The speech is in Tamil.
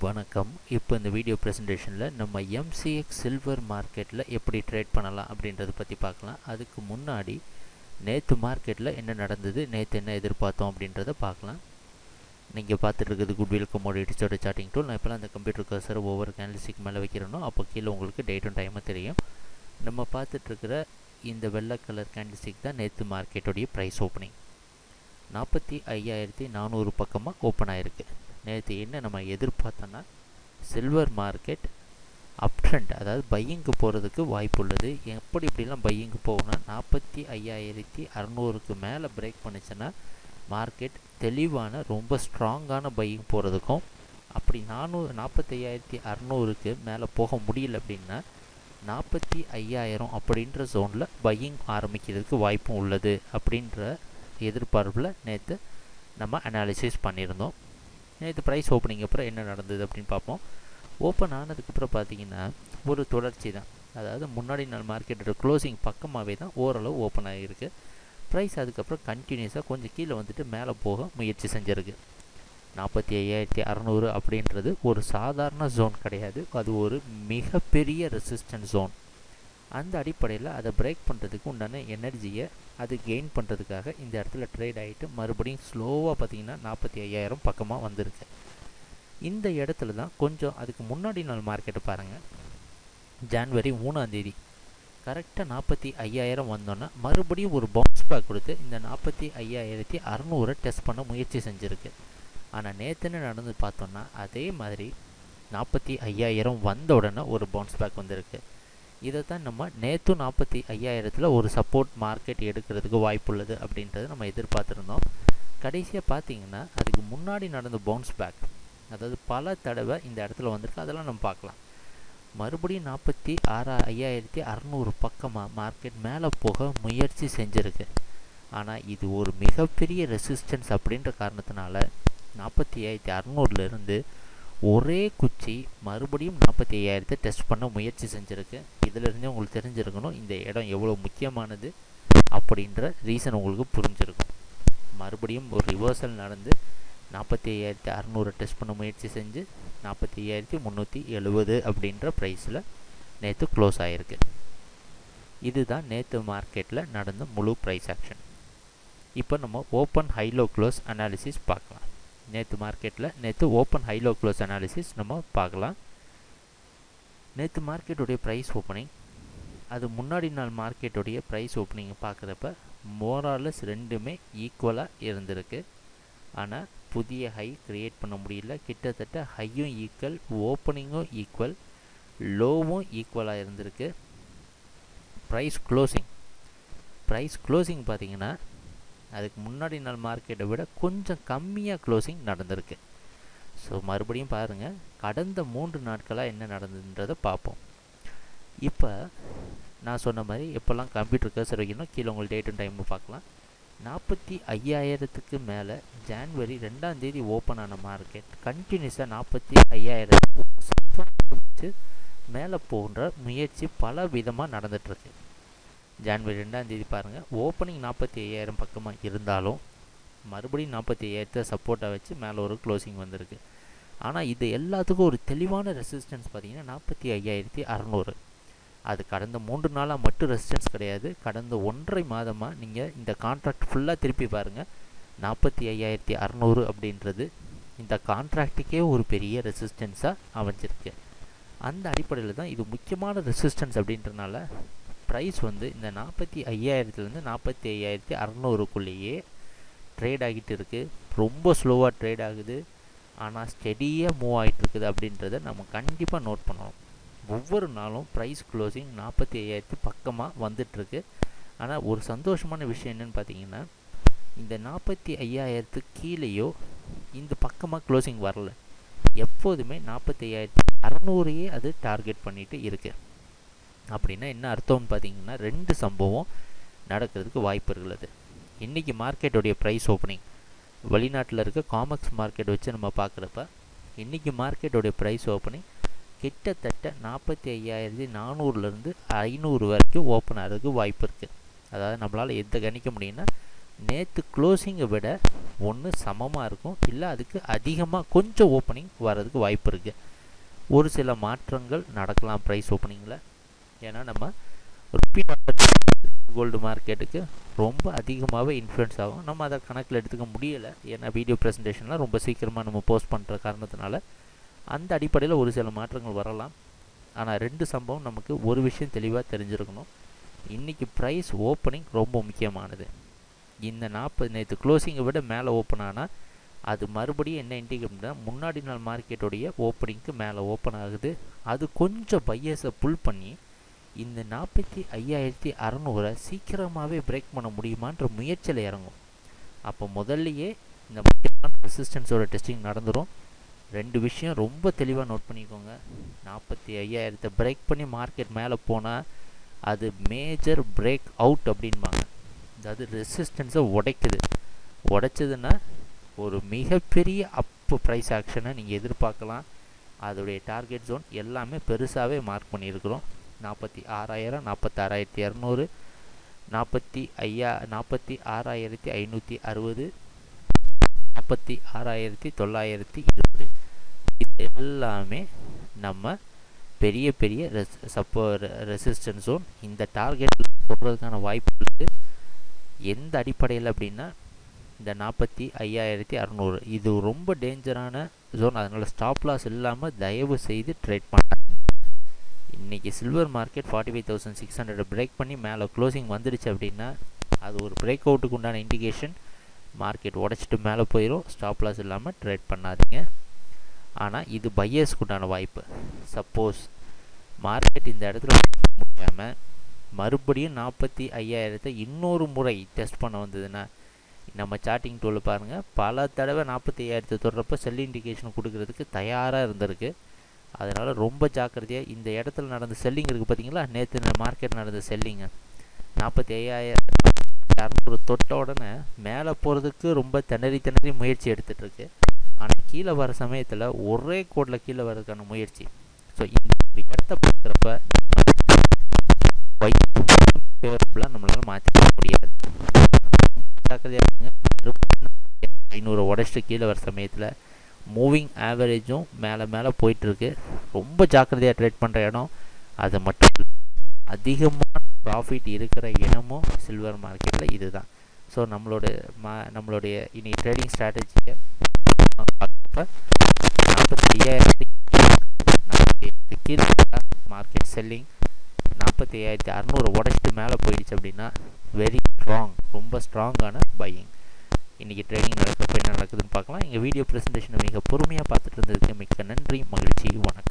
வணக்கம் இப்போ இந்த வீடியோ ப்ரெசன்டேஷனில் நம்ம எம்சிஎக்ஸ் சில்வர் மார்க்கெட்டில் எப்படி ட்ரேட் பண்ணலாம் அப்படின்றத பற்றி பார்க்கலாம் அதுக்கு முன்னாடி நேற்று மார்க்கெட்டில் என்ன நடந்தது நேற்று என்ன எதிர்பார்த்தோம் அப்படின்றத பார்க்கலாம் நீங்கள் பார்த்துட்டு இருக்கிறது குட்வில் கமோடிட்டிஸோட சார்ட்டிங் டூல் நான் இப்போலாம் அந்த கம்ப்யூட்டர் கர்சர் ஒவ்வொரு கேண்டில்ஸ்டிக் மேலே வைக்கிறனோ அப்போ கீழே உங்களுக்கு டேட்டும் டைமும் தெரியும் நம்ம பார்த்துட்ருக்கிற இந்த வெள்ளை கலர் கேண்டில்ஸ்டிக் தான் நேற்று மார்க்கெட்டோடைய ப்ரைஸ் ஓப்பனிங் நாற்பத்தி ஐயாயிரத்தி நானூறு பக்கமாக ஓப்பன் ஆகிருக்கு நேற்று என்ன நம்ம எதிர்பார்த்தோன்னா சில்வர் மார்க்கெட் அப் ட்ரெண்ட் அதாவது பையிங்க்கு போகிறதுக்கு வாய்ப்பு உள்ளது எப்படி இப்படிலாம் பையிங்க்கு போகணும்னா நாற்பத்தி ஐயாயிரத்தி அறநூறுக்கு மேலே பிரேக் பண்ணுச்சுன்னா மார்க்கெட் தெளிவான ரொம்ப ஸ்ட்ராங்கான பையிங் போகிறதுக்கும் அப்படி நானூறு நாற்பத்தி ஐயாயிரத்தி அறநூறுக்கு மேலே போக முடியல அப்படின்னா நாற்பத்தி ஐயாயிரம் அப்படின்ற ஜோனில் பையிங் ஆரம்பிக்கிறதுக்கு வாய்ப்பும் உள்ளது அப்படின்ற எதிர்பார்ப்பில் நேற்று நம்ம அனாலிசிஸ் பண்ணியிருந்தோம் நேற்று ப்ரைஸ் ஓப்பனிங் அப்புறம் என்ன நடந்தது அப்படின்னு பார்ப்போம் ஓப்பன் ஆனதுக்கப்புறம் பார்த்தீங்கன்னா ஒரு தொடர்ச்சி தான் அதாவது முன்னாடி நாள் மார்க்கெட்டோட க்ளோசிங் பக்கமாகவே தான் ஓரளவு ஓப்பன் ஆகிருக்கு ப்ரைஸ் அதுக்கப்புறம் கண்டினியூஸாக கொஞ்சம் கீழே வந்துட்டு மேலே போக முயற்சி செஞ்சுருக்கு நாற்பத்தி ஐயாயிரத்தி அறநூறு அப்படின்றது ஒரு சாதாரண ஜோன் கிடையாது அது ஒரு மிகப்பெரிய ரெசிஸ்டன்ஸ் ஜோன் அந்த அடிப்படையில் அதை பிரேக் பண்ணுறதுக்கு உண்டான எனர்ஜியை அது கெயின் பண்ணுறதுக்காக இந்த இடத்துல ட்ரேட் ஆகிட்டு மறுபடியும் ஸ்லோவாக பார்த்தீங்கன்னா நாற்பத்தி ஐயாயிரம் பக்கமாக வந்திருக்கு இந்த இடத்துல தான் கொஞ்சம் அதுக்கு முன்னாடி நாள் மார்க்கெட்டை பாருங்கள் ஜான்வரி மூணாந்தேதி கரெக்டாக நாற்பத்தி ஐயாயிரம் வந்தோன்னா மறுபடியும் ஒரு பவுன்ஸ் பேக் கொடுத்து இந்த நாற்பத்தி ஐயாயிரத்தி அறநூறை டெஸ்ட் பண்ண முயற்சி செஞ்சுருக்கு ஆனால் நேற்றுன்னு நடந்து பார்த்தோன்னா அதே மாதிரி நாற்பத்தி ஐயாயிரம் வந்த உடனே ஒரு பவுன்ஸ் பேக் வந்திருக்கு இதை தான் நம்ம நேற்று நாற்பத்தி ஐயாயிரத்தில் ஒரு சப்போர்ட் மார்க்கெட் எடுக்கிறதுக்கு வாய்ப்புள்ளது அப்படின்றத நம்ம எதிர்பார்த்துருந்தோம் கடைசியாக பார்த்தீங்கன்னா அதுக்கு முன்னாடி நடந்த பவுன்ஸ் பேக் அதாவது பல தடவை இந்த இடத்துல வந்திருக்கு அதெல்லாம் நம்ம பார்க்கலாம் மறுபடியும் நாற்பத்தி ஆறா ஐயாயிரத்தி அறநூறு பக்கமாக மார்க்கெட் மேலே போக முயற்சி செஞ்சுருக்கு ஆனால் இது ஒரு மிகப்பெரிய ரெசிஸ்டன்ஸ் அப்படின்ற காரணத்தினால நாற்பத்தி ஐயாயிரத்தி அறநூறுலேருந்து ஒரே குச்சி மறுபடியும் நாற்பத்தி ஐயாயிரத்தை டெஸ்ட் பண்ண முயற்சி செஞ்சுருக்கு இதிலிருந்தே உங்களுக்கு தெரிஞ்சிருக்கணும் இந்த இடம் எவ்வளோ முக்கியமானது அப்படின்ற ரீசன் உங்களுக்கு புரிஞ்சிருக்கும் மறுபடியும் ஒரு ரிவர்சல் நடந்து நாற்பத்தி ஐயாயிரத்தி அறநூறு டெஸ்ட் பண்ண முயற்சி செஞ்சு நாற்பத்தி ஐயாயிரத்தி முந்நூற்றி எழுபது அப்படின்ற ப்ரைஸில் நேற்று க்ளோஸ் ஆகிருக்கு இதுதான் நேற்று மார்க்கெட்டில் நடந்த முழு ப்ரைஸ் ஆக்ஷன் இப்போ நம்ம ஓப்பன் ஹைலோ க்ளோஸ் அனாலிசிஸ் பார்க்கலாம் நேற்று மார்க்கெட்டில் நேற்று ஓப்பன் ஹைலோ க்ளோஸ் அனாலிசிஸ் நம்ம பார்க்கலாம் நேற்று மார்க்கெட்டுடைய ப்ரைஸ் ஓப்பனிங் அது முன்னாடி நாள் மார்க்கெட்டுடைய ப்ரைஸ் ஓப்பனிங் பார்க்குறப்ப மோராலஸ் ரெண்டுமே ஈக்குவலாக இருந்திருக்கு ஆனால் புதிய ஹை க்ரியேட் பண்ண முடியல கிட்டத்தட்ட ஹையும் ஈக்குவல் ஓப்பனிங்கும் ஈக்குவல் லோவும் ஈக்குவலாக இருந்திருக்கு ப்ரைஸ் க்ளோசிங் ப்ரைஸ் க்ளோசிங் பார்த்திங்கன்னா அதுக்கு முன்னாடி நாள் மார்க்கெட்டை விட கொஞ்சம் கம்மியாக க்ளோசிங் நடந்திருக்கு ஸோ மறுபடியும் பாருங்கள் கடந்த மூன்று நாட்களாக என்ன நடந்ததுன்றதை பார்ப்போம் இப்போ நான் சொன்ன மாதிரி எப்போல்லாம் கம்ப்யூட்டர் கர்சர் வைக்கணும் கீழே உங்களுக்கு டேட் அண்ட் டைம் பார்க்கலாம் நாற்பத்தி ஐயாயிரத்துக்கு மேலே ஜான்வரி ரெண்டாம் தேதி ஓப்பன் ஆன மார்க்கெட் கண்டினியூஸாக நாற்பத்தி ஐயாயிரத்துக்கு வச்சு மேலே போன்ற முயற்சி பல விதமாக நடந்துகிட்ருக்கு ஜான்வரி ரெண்டாம் தேதி பாருங்கள் ஓப்பனிங் நாற்பத்தி ஐயாயிரம் பக்கமாக இருந்தாலும் மறுபடியும் நாற்பத்தி ஐயாயிரத்தை சப்போர்ட்டாக வச்சு மேலே ஒரு க்ளோசிங் வந்திருக்கு ஆனால் இது எல்லாத்துக்கும் ஒரு தெளிவான ரெசிஸ்டன்ஸ் பார்த்திங்கன்னா நாற்பத்தி ஐயாயிரத்தி அறநூறு அது கடந்த மூன்று நாளாக மட்டும் ரெசிஸ்டன்ஸ் கிடையாது கடந்த ஒன்றரை மாதமாக நீங்கள் இந்த கான்ட்ராக்ட் ஃபுல்லாக திருப்பி பாருங்கள் நாற்பத்தி ஐயாயிரத்தி அறநூறு அப்படின்றது இந்த கான்ட்ராக்டுக்கே ஒரு பெரிய ரெசிஸ்டன்ஸாக அமைஞ்சிருக்கு அந்த அடிப்படையில் தான் இது முக்கியமான ரெசிஸ்டன்ஸ் அப்படின்றனால ப்ரைஸ் வந்து இந்த நாற்பத்தி ஐயாயிரத்துலேருந்து நாற்பத்தி ஐயாயிரத்தி அறநூறுக்குள்ளேயே ட்ரேட் ஆகிட்டு இருக்குது ரொம்ப ஸ்லோவாக ட்ரேட் ஆகுது ஆனால் ஸ்டெடியாக மூவ் ஆகிட்டு இருக்குது அப்படின்றத நம்ம கண்டிப்பாக நோட் பண்ணணும் ஒவ்வொரு நாளும் ப்ரைஸ் க்ளோசிங் நாற்பத்தி ஐயாயிரத்து பக்கமாக வந்துட்டுருக்கு ஆனால் ஒரு சந்தோஷமான விஷயம் என்னென்னு பார்த்தீங்கன்னா இந்த நாற்பத்தி ஐயாயிரத்து கீழேயோ இந்த பக்கமாக க்ளோசிங் வரல எப்போதுமே நாற்பத்தி ஐயாயிரத்தி அறநூறையே அது டார்கெட் பண்ணிட்டு இருக்குது அப்படின்னா என்ன அர்த்தம்னு பார்த்தீங்கன்னா ரெண்டு சம்பவம் நடக்கிறதுக்கு வாய்ப்பு இருக்கிறது இன்றைக்கி மார்க்கெட்டுடைய ப்ரைஸ் ஓப்பனிங் வெளிநாட்டில் இருக்க காமர்ஸ் மார்க்கெட் வச்சு நம்ம பார்க்குறப்ப இன்றைக்கி மார்க்கெட்டுடைய ப்ரைஸ் ஓப்பனிங் கிட்டத்தட்ட நாற்பத்தி ஐயாயிரத்தி நானூறுலேருந்து ஐநூறு வரைக்கும் ஓப்பன் ஆகிறதுக்கு வாய்ப்பு இருக்குது அதாவது நம்மளால் எந்த கணிக்க முடியும்னா நேற்று க்ளோசிங்கை விட ஒன்று சமமாக இருக்கும் இல்லை அதுக்கு அதிகமாக கொஞ்சம் ஓப்பனிங் வர்றதுக்கு வாய்ப்பு இருக்குது ஒரு சில மாற்றங்கள் நடக்கலாம் ப்ரைஸ் ஓப்பனிங்கில் ஏன்னா நம்ம ருப்பி கோல்டு மார்க்கெட்டுக்கு ரொம்ப அதிகமாகவே இன்ஃப்ளூயன்ஸ் ஆகும் நம்ம அதை கணக்கில் எடுத்துக்க முடியலை ஏன்னா வீடியோ ப்ரெசன்டேஷன்லாம் ரொம்ப சீக்கிரமாக நம்ம போஸ்ட் பண்ணுற காரணத்தினால அந்த அடிப்படையில் ஒரு சில மாற்றங்கள் வரலாம் ஆனால் ரெண்டு சம்பவம் நமக்கு ஒரு விஷயம் தெளிவாக தெரிஞ்சிருக்கணும் இன்றைக்கி ப்ரைஸ் ஓப்பனிங் ரொம்ப முக்கியமானது இந்த நாற்பது நேற்று க்ளோசிங்கை விட மேலே ஓப்பன் ஆனால் அது மறுபடியும் என்ன இண்டிகேட்னா முன்னாடி நாள் மார்க்கெட்டுடைய ஓப்பனிங்க்கு மேலே ஓப்பன் ஆகுது அது கொஞ்சம் பையஸை புல் பண்ணி இந்த நாற்பத்தி ஐயாயிரத்தி அறநூறை சீக்கிரமாகவே பிரேக் பண்ண முடியுமான்ற முயற்சியில் இறங்கும் அப்போ முதல்லையே இந்த முக்கியமான ரெசிஸ்டன்ஸோட டெஸ்டிங் நடந்துடும் ரெண்டு விஷயம் ரொம்ப தெளிவாக நோட் பண்ணிக்கோங்க நாற்பத்தி ஐயாயிரத்தை பிரேக் பண்ணி மார்க்கெட் மேலே போனால் அது மேஜர் பிரேக் அவுட் அப்படின்பாங்க அதாவது ரெசிஸ்டன்ஸை உடைக்குது உடைச்சதுன்னா ஒரு மிகப்பெரிய அப்பு ப்ரைஸ் ஆக்ஷனை நீங்கள் எதிர்பார்க்கலாம் அதோடைய டார்கெட் ஜோன் எல்லாமே பெருசாகவே மார்க் பண்ணியிருக்கிறோம் நாற்பத்தி ஆறாயிரம் நாற்பத்தாறாயிரத்தி இரநூறு நாற்பத்தி ஐயா நாற்பத்தி ஆறாயிரத்தி ஐநூற்றி அறுபது நாற்பத்தி ஆறாயிரத்தி தொள்ளாயிரத்தி இருபது இது எல்லாமே நம்ம பெரிய பெரிய ரெஸ் சப்போ ரெசிஸ்டன்ஸ் ஜோன் இந்த டார்கெட் போடுறதுக்கான வாய்ப்பு இருக்குது எந்த அடிப்படையில் அப்படின்னா இந்த நாற்பத்தி ஐயாயிரத்தி அறநூறு இது ரொம்ப டேஞ்சரான ஜோன் அதனால் ஸ்டாப் லாஸ் இல்லாமல் தயவு செய்து ட்ரேட் பண்ணாதீங்க இன்றைக்கி silver market forty five thousand six hundred break பண்ணி மேலே க்ளோசிங் வந்துடுச்சு அப்படின்னா அது ஒரு பிரேக் அவுட்டுக்கு உண்டான இண்டிகேஷன் மார்க்கெட் உடச்சிட்டு மேலே போயிடும் ஸ்டாப் லாஸ் இல்லாமல் ட்ரேட் பண்ணாதீங்க ஆனால் இது பையர்ஸ்க்கு உண்டான வாய்ப்பு சப்போஸ் மார்க்கெட் இந்த இடத்துல முடியாமல் மறுபடியும் நாற்பத்தி ஐயாயிரத்தை இன்னொரு முறை டெஸ்ட் பண்ண வந்ததுன்னா நம்ம சார்ட்டிங் டூலில் பாருங்கள் பல தடவை நாற்பத்தி ஐயாயிரத்தை தொடுறப்ப செல் இண்டிகேஷன் கொடுக்கறதுக்கு தயாராக இருந்திருக்கு அதனால் ரொம்ப ஜாக்கிரதையாக இந்த இடத்துல நடந்த செல்லிங் இருக்குது பார்த்தீங்களா நேற்று மார்க்கெட் நடந்த செல்லிங்கு நாற்பத்தி ஐயாயிரம் இரநூறு தொட்ட உடனே மேலே போகிறதுக்கு ரொம்ப திணறி திணறி முயற்சி எடுத்துகிட்ருக்கு ஆனால் கீழே வர சமயத்தில் ஒரே கோடில் கீழே வர்றதுக்கான முயற்சி ஸோ இந்த இடத்த பார்க்குறப்ப ஃபேவரபுளாக நம்மளால் மாற்றிக்க முடியாது ஐநூறு உடச்சிட்டு கீழே வர சமயத்தில் மூவிங் ஆவரேஜும் மேலே மேலே போயிட்டுருக்கு ரொம்ப ஜாக்கிரதையாக ட்ரேட் பண்ணுற இடம் அது மட்டும் அதிகமான ப்ராஃபிட் இருக்கிற இடமும் சில்வர் மார்க்கெட்டில் இதுதான் ஸோ நம்மளோட மா நம்மளுடைய இனி ட்ரேடிங் ஸ்ட்ராட்டஜியை பார்க்குறப்ப நாற்பத்தி ஐயாயிரத்தி நாற்பத்தி கீழே மார்க்கெட் செல்லிங் நாற்பத்தி ஐயாயிரத்தி அறநூறு உடச்சிட்டு மேலே போயிடுச்சு அப்படின்னா வெரி ஸ்ட்ராங் ரொம்ப ஸ்ட்ராங்கான பையிங் இன்றைக்கி ட்ரேடிங் நடக்கிறப்ப என்ன நடக்குதுன்னு பார்க்கலாம் எங்கள் வீடியோ ப்ரெசன்டேஷனை மிக பொறுமையாக பார்த்துட்டு இருந்ததுக்கு மிக்க நன்றி மகிழ்ச்சி வணக்கம்